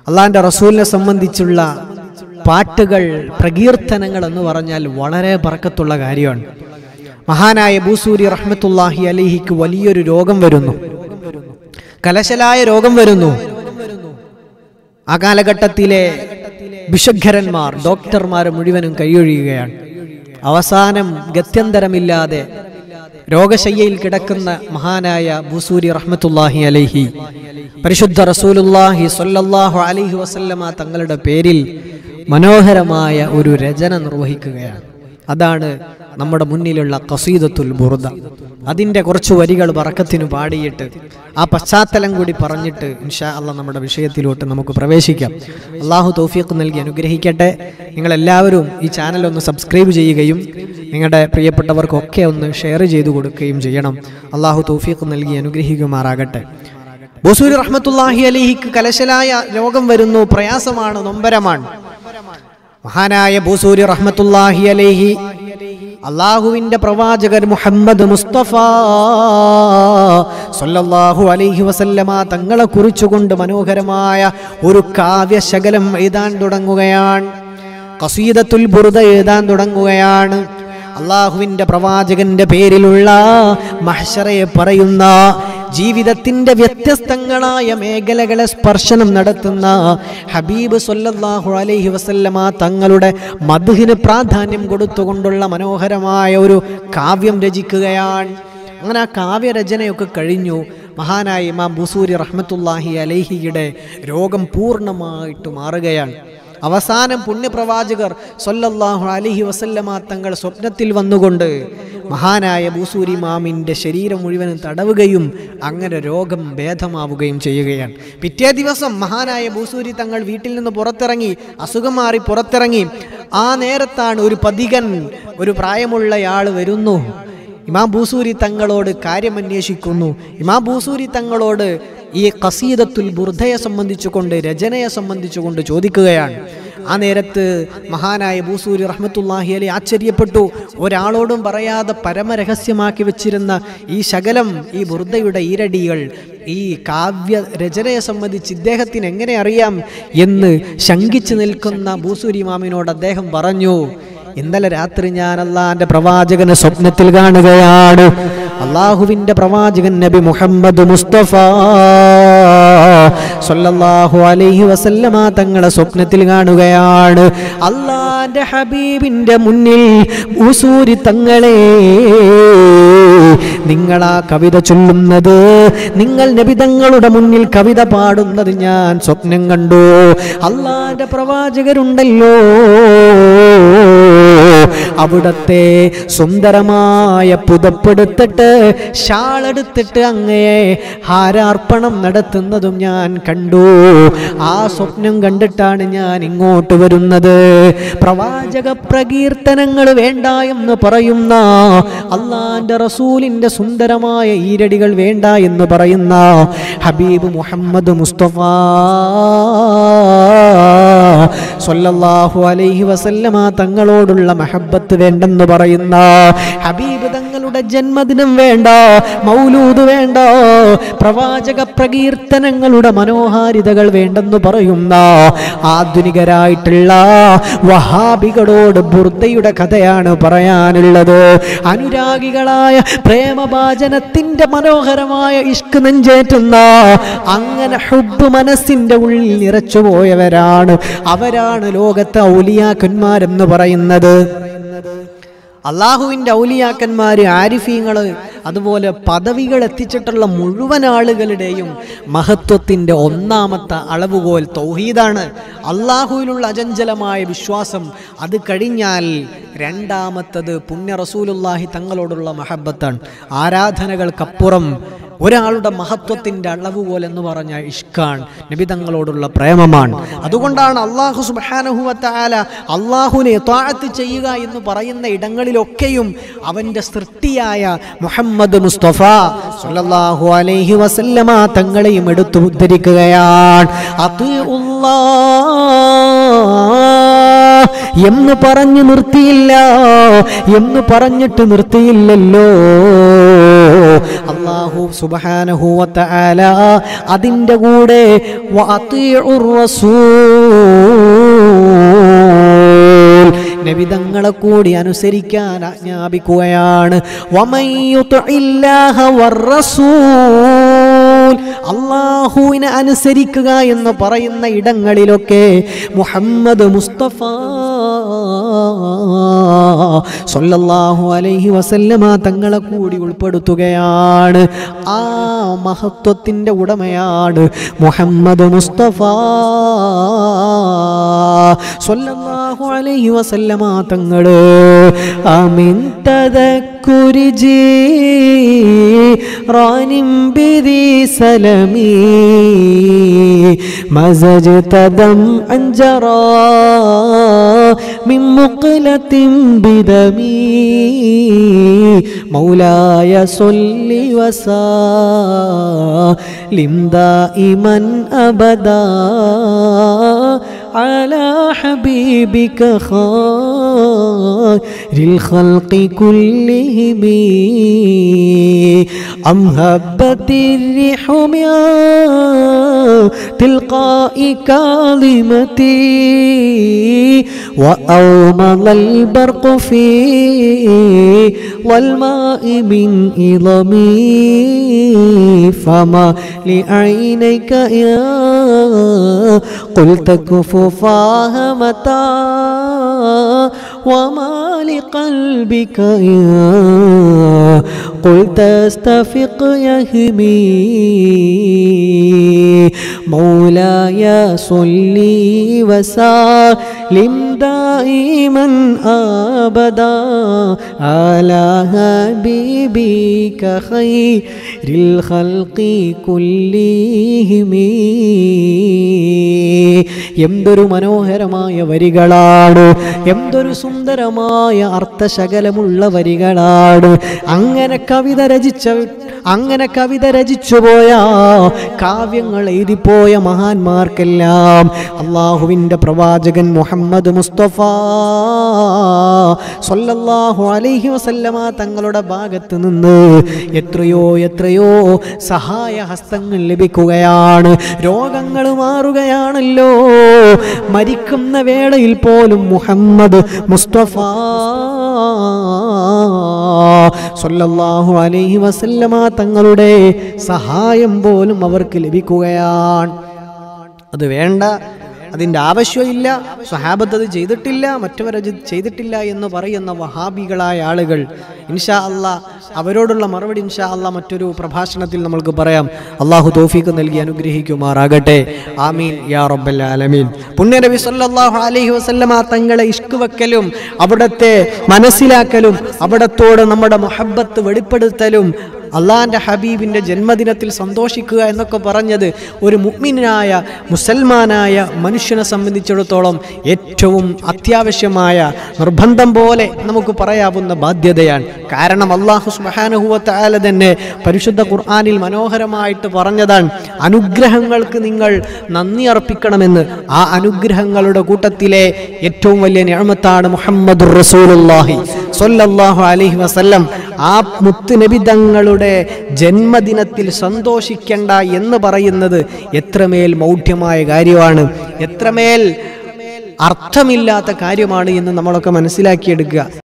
അള്ളാഹിൻ്റെ റസൂലിനെ സംബന്ധിച്ചുള്ള പാട്ടുകൾ പ്രകീർത്തനങ്ങൾ എന്ന് പറഞ്ഞാൽ വളരെ ബറക്കത്തുള്ള കാര്യമാണ് മഹാനായ ബൂസൂരി റഹ്മത്തുല്ലാഹി അലിഹിക്ക് വലിയൊരു രോഗം വരുന്നു കലശലായ രോഗം വരുന്നു ആ കാലഘട്ടത്തിലെ വിഷഗ്ധരന്മാർ ഡോക്ടർമാർ മുഴുവനും കൈയൊഴിയുകയാണ് അവസാനം ഗത്യന്തരമില്ലാതെ രോഗശയ്യയിൽ കിടക്കുന്ന മഹാനായ ബുസൂരി റഹ്മത്തുല്ലാഹി അലൈഹി പരിശുദ്ധ റസൂലുല്ലാഹി സ്വല്ലല്ലാഹു അലൈഹി വസല്ലമ തങ്ങളുടെ പേരിൽ മനോഹരമായ ഒരു രചന നിർവഹിക്കുകയാണ് അതാണ് നമ്മുടെ മുന്നിലുള്ള കസീദത്തുൽ ബുർദ അതിൻ്റെ കുറച്ച് വരികൾ വറക്കത്തിന് പാടിയിട്ട് ആ പശ്ചാത്തലം കൂടി പറഞ്ഞിട്ട് ഇൻഷാ അള്ളാഹ് നമ്മുടെ വിഷയത്തിലോട്ട് നമുക്ക് പ്രവേശിക്കാം അള്ളാഹു തൗഫീഖ് നൽകി അനുഗ്രഹിക്കട്ടെ നിങ്ങളെല്ലാവരും ഈ ചാനൽ ഒന്ന് സബ്സ്ക്രൈബ് ചെയ്യുകയും നിങ്ങളുടെ പ്രിയപ്പെട്ടവർക്കൊക്കെ ഒന്ന് ഷെയർ ചെയ്തു കൊടുക്കുകയും ചെയ്യണം അള്ളാഹു തൗഫീഖ് നൽകി അനുഗ്രഹിക്കുമാറാകട്ടെ ബസൂരി റഹ്മത്തുല്ലാഹി അലിഹിക്ക് കലശലായ രോഗം വരുന്നു പ്രയാസമാണ് നൊമ്പരമാണ് മഹാനായ ബൂസൂരി റഹ്മത്തുല്ലാഹി അലൈഹി അള്ളാഹുവിന്റെ പ്രവാചകർ മുഹമ്മദ് മുസ്തഫ സല്ലല്ലാഹു അലൈഹി വസല്ലമ തങ്ങളെ കുറിച്ചുകൊണ്ട് മനോഹരമായ ഒരു കാവ്യശകലം എഴുതാൻ തുടങ്ങുകയാണ് കസീദത്തുൽ ബുറുദ എഴുതാൻ തുടങ്ങുകയാണ് അള്ളാഹുവിന്റെ പ്രവാചകന്റെ പേരിലുള്ള മഹ്ഷറയെ പറയുന്ന ജീവിതത്തിന്റെ വ്യത്യസ്തങ്ങളായ മേഖലകളെ സ്പർശനം നടത്തുന്ന ഹബീബ് സല്ലല്ലാഹു അലൈഹി വസല്ലമ തങ്ങളുടെ മധുഹിന് പ്രാധാന്യം കൊടുത്തുകൊണ്ടുള്ള മനോഹരമായ ഒരു കാവ്യം രചിക്കുകയാണ് അങ്ങനെ ആ കാവ്യരചനയൊക്കെ കഴിഞ്ഞു മഹാനായ ഇമാം ബുസൂരി റഹ്മത്തുല്ലാഹി അലൈഹിയുടെ രോഗം പൂർണ്ണമായിട്ട് മാറുകയാണ് അവസാനം പുണ്യപ്രവാചകർ സൊല്ലല്ലാഹു അലഹി വസല്ലമ തങ്ങൾ സ്വപ്നത്തിൽ വന്നുകൊണ്ട് മഹാനായ ബൂസൂരി മാമിൻ്റെ ശരീരം മുഴുവനും തടവുകയും അങ്ങനെ രോഗം ഭേദമാവുകയും ചെയ്യുകയാണ് പിറ്റേ ദിവസം മഹാനായ ബൂസൂരി തങ്ങൾ വീട്ടിൽ നിന്ന് പുറത്തിറങ്ങി അസുഖം മാറി പുറത്തിറങ്ങി ആ നേരത്താണ് ഒരു പതികൻ ഒരു പ്രായമുള്ളയാൾ വരുന്നു ഇമാം ബൂസൂരി തങ്ങളോട് കാര്യമന്വേഷിക്കുന്നു ഇമാം ബൂസൂരി തങ്ങളോട് ഈ കസീദത്തുൽ ബുർധയെ സംബന്ധിച്ചുകൊണ്ട് രചനയെ സംബന്ധിച്ചുകൊണ്ട് ചോദിക്കുകയാണ് ആ നേരത്ത് മഹാനായ ബൂസൂരി റഹ്മത്തുല്ലാഹി അലി ആശ്ചര്യപ്പെട്ടു ഒരാളോടും പറയാതെ പരമരഹസ്യമാക്കി വെച്ചിരുന്ന ഈ ശകലം ഈ ബുർദയുടെ ഈരടികൾ ഈ കാവ്യ രചനയെ സംബന്ധിച്ച് ഇദ്ദേഹത്തിന് എങ്ങനെ അറിയാം എന്ന് ശങ്കിച്ചു നിൽക്കുന്ന ബൂസൂരി മാമിനോട് അദ്ദേഹം പറഞ്ഞു ഇന്നലെ രാത്രി ഞാൻ അള്ളാന്റെ പ്രവാചകനെ സ്വപ്നത്തിൽ കാണുകയാണ് അള്ളാഹുവിന്റെ പ്രവാചകൻ നബി മുഹമ്മദ് മുസ്തഫ സല്ലല്ലാഹു അലൈഹി വസല്ലമ തങ്ങളെ സ്വപ്നത്തിൽ കാണുകയാണ് അള്ളാന്റെ ഹബീബിന്റെ മുന്നിൽ ഉസൂരി തങ്ങളെ നിങ്ങൾ ആ കവിത ചൊല്ലുന്നത് നിങ്ങൾ നബിതങ്ങളുടെ മുന്നിൽ കവിത പാടുന്നത് ഞാൻ സ്വപ്നം കണ്ടു അള്ളാന്റെ പ്രവാചകരുണ്ടല്ലോ അവിടത്തെ സുന്ദരമായ പുതപ്പെടുത്തിട്ട് ഷാളെടുത്തിട്ട് അങ്ങയെ ഹാരാർപ്പണം നടത്തുന്നതും ഞാൻ കണ്ടു ആ സ്വപ്നം കണ്ടിട്ടാണ് ഞാൻ ഇങ്ങോട്ട് വരുന്നത് പ്രവാചക പ്രകീർത്തനങ്ങൾ വേണ്ട എന്ന് പറയുന്ന അള്ളാന്റെ റസൂലിന്റെ സുന്ദരമായ ഈരടികൾ വേണ്ട എന്ന് പറയുന്ന ഹബീബ് മുഹമ്മദ് മുസ്തഫ സല്ലല്ലാഹു അലൈഹി വസല്ലമ തങ്ങളോടുള്ള മഹബത്ത് വേണ്ടെന്ന് പറയുന്ന ഹബീബ് തങ്ങളുടെ ജന്മദിനം വേണ്ട മൗലൂദ് വേണ്ട പ്രവാചക പ്രകീർത്തനങ്ങളുടെ മനോഹാരിതകൾ വേണ്ടെന്ന് പറയുന്ന ആധുനികരായിട്ടുള്ള വഹാബികളോട് ബുർദയുടെ കഥയാണ് പറയാനുള്ളത് അനുരാഗികളായ പ്രേമഭാജനത്തിന്റെ മനോഹരമായ ഇഷ്ക് നെഞ്ചേറ്റുന്ന അങ്ങനെ ഹുബ് മനസ്സിന്റെ ഉള്ളിൽ നിറച്ചുപോയവരാണ് അവരാണ് ലോകത്തെ ഔലിയാക്കന്മാരെന്ന് പറയുന്നത് അള്ളാഹുവിൻ്റെ ഔലിയാക്കന്മാര് ആരിഫീങ്ങൾ അതുപോലെ പദവികൾ എത്തിച്ചിട്ടുള്ള മുഴുവൻ ആളുകളുടെയും മഹത്വത്തിൻ്റെ ഒന്നാമത്തെ അളവുകോൽ തൗഹീദാണ് അള്ളാഹുവിലുള്ള അചഞ്ചലമായ വിശ്വാസം അത് കഴിഞ്ഞാൽ രണ്ടാമത്തത് പുണ്യ റസൂലുല്ലാഹി തങ്ങളോടുള്ള മഹബത്താണ് ആരാധനകൾക്കപ്പുറം ഒരാളുടെ മഹത്വത്തിൻ്റെ അളവുകോൽ എന്ന് പറഞ്ഞ ഇഷ്കാൻ നബി തങ്ങളോടുള്ള പ്രേമമാണ് അതുകൊണ്ടാണ് അള്ളാഹു സുബാനഹുവത്താല അള്ളാഹുവിനെ താഴത്ത് ചെയ്യുക എന്ന് പറയുന്ന ഇടങ്ങളിലൊക്കെയും അവൻ്റെ സൃഷ്ടിയായ മുഹമ്മദ് മുസ്തഫ സല്ലല്ലാഹു അലൈഹി വസല്ലമ തങ്ങളെയും എടുത്തു ഉദ്ധരിക്കുകയാണ് അത് എന്ന് പറഞ്ഞു നിർത്തിയില്ല എന്ന് പറഞ്ഞിട്ട് നിർത്തിയില്ലല്ലോ അള്ളാഹു സുബാനഹൂവത്ത ആല അതിൻ്റെ കൂടെ വഅതീഉർ റസൂൽ നബിതങ്ങളെ കൂടി അനുസരിക്കാൻ ആജ്ഞാപിക്കുകയാണ് വമയ്യുത്ഇല്ലാഹ വറസൂൽ അള്ളാഹുവിനെ അനുസരിക്കുക എന്ന് പറയുന്ന ഇടങ്ങളിലൊക്കെ മുഹമ്മദ് മുസ്തഫ സല്ലല്ലാഹു അലൈഹി വസല്ലമ തങ്ങളെ കൂടി ഉൾപ്പെടുത്തുകയാണ് ആ മഹത്വത്തിൻ്റെ ഉടമയാണ് മുഹമ്മദ് മുസ്തഫ സല്ലല്ലാഹു അലൈഹി വസല്ലമ തങ്ങള് അമിൻ തദക്കുരി ജീറാനിം ബിദി സലമി مزجت دمعا جرى من مقلة بدمي مولاي صل وسلم دائما أبدا على حبيبك خير الخلق كلهم أم هبت الريح من تلقاء كاظمتي وأومض البرق في والماء من إظمي فما لعينيك يا قلت كففاها متى وما لقلبك يا قلت استفق يهمي مولاي صلي وسلم دائما ابدا على حبيبك خير الخلق كلهم എന്തൊരു മനോഹരമായ വരികളാണ് എന്തൊരു സുന്ദരമായ അർത്ഥശകലമുള്ള വരികളാണ് അങ്ങനെ കവിത രചിച്ച അങ്ങനെ കവിത രചിച്ചുപോയ കാവ്യങ്ങൾ എഴുതിപ്പോയ മഹാന്മാർക്കെല്ലാം അള്ളാഹുവിൻ്റെ പ്രവാചകൻ മുഹമ്മദ് മുസ്തഫ സല്ലല്ലാഹു അലൈഹി വസല്ലമ തങ്ങളുടെ ഭാഗത്ത് നിന്ന് എത്രയോ എത്രയോ സഹായ ഹസ്തങ്ങൾ ലഭിക്കുകയാണ് രോഗങ്ങൾ മാറുകയാണല്ലോ മരിക്കുന്ന വേളയിൽ പോലും മുഹമ്മദ് മുസ്തഫ സല്ലല്ലാഹു അലൈഹി വസല്ലമ തങ്ങളുടെ സഹായം പോലും അവർക്ക് ലഭിക്കുകയാണ് അത് വേണ്ട അതിൻ്റെ ആവശ്യമില്ല സ്വഹാബത്ത് അത് ചെയ്തിട്ടില്ല മറ്റവരത് ചെയ്തിട്ടില്ല എന്ന് പറയുന്ന വഹാബികളായ ആളുകൾ ഇൻഷാ അള്ളാ അവരോടുള്ള മറുപടി ഇൻഷാ അള്ളാ മറ്റൊരു പ്രഭാഷണത്തിൽ നമ്മൾക്ക് പറയാം അള്ളാഹു തോഫീക്ക് നൽകി അനുഗ്രഹിക്കുമാറാകട്ടെ ആമീൻ യാ റബ്ബൽ ആലമീൻ പുണ്യ നബി സല്ലല്ലാഹു അലൈഹി വസല്ലമ തങ്ങളെ ഇഷ്ക് വെക്കലും അവിടത്തെ മനസ്സിലാക്കലും അവിടത്തോട് നമ്മുടെ മുഹബ്ബത്ത് വെളിപ്പെടുത്തലും അള്ളാഹിൻ്റെ ഹബീബിൻ്റെ ജന്മദിനത്തിൽ സന്തോഷിക്കുക എന്നൊക്കെ പറഞ്ഞത് ഒരു മുഗ്മിനായ മുസൽമാനായ മനുഷ്യനെ സംബന്ധിച്ചിടത്തോളം ഏറ്റവും അത്യാവശ്യമായ നിർബന്ധം പോലെ നമുക്ക് പറയാവുന്ന ബാധ്യതയാണ് കാരണം അള്ളാഹു സുബാനുഹുവത്ത് ആല തന്നെ പരിശുദ്ധ ഖുർആാനിൽ മനോഹരമായിട്ട് പറഞ്ഞതാണ് അനുഗ്രഹങ്ങൾക്ക് നിങ്ങൾ നന്ദി അർപ്പിക്കണമെന്ന് ആ അനുഗ്രഹങ്ങളുടെ കൂട്ടത്തിലെ ഏറ്റവും വലിയ ഞാമത്താണ് മുഹമ്മദ് റസൂലുല്ലാഹി സൊല്ലാഹു അലൈഹി വസല്ലം ആ മുത്തുനബി തങ്ങളുടെ ജന്മദിനത്തിൽ സന്തോഷിക്കേണ്ട എന്ന് പറയുന്നത് എത്രമേൽ മൗഢ്യമായ കാര്യമാണ് എത്രമേൽ അർത്ഥമില്ലാത്ത കാര്യമാണ് എന്ന് നമ്മളൊക്കെ മനസ്സിലാക്കിയെടുക്കുക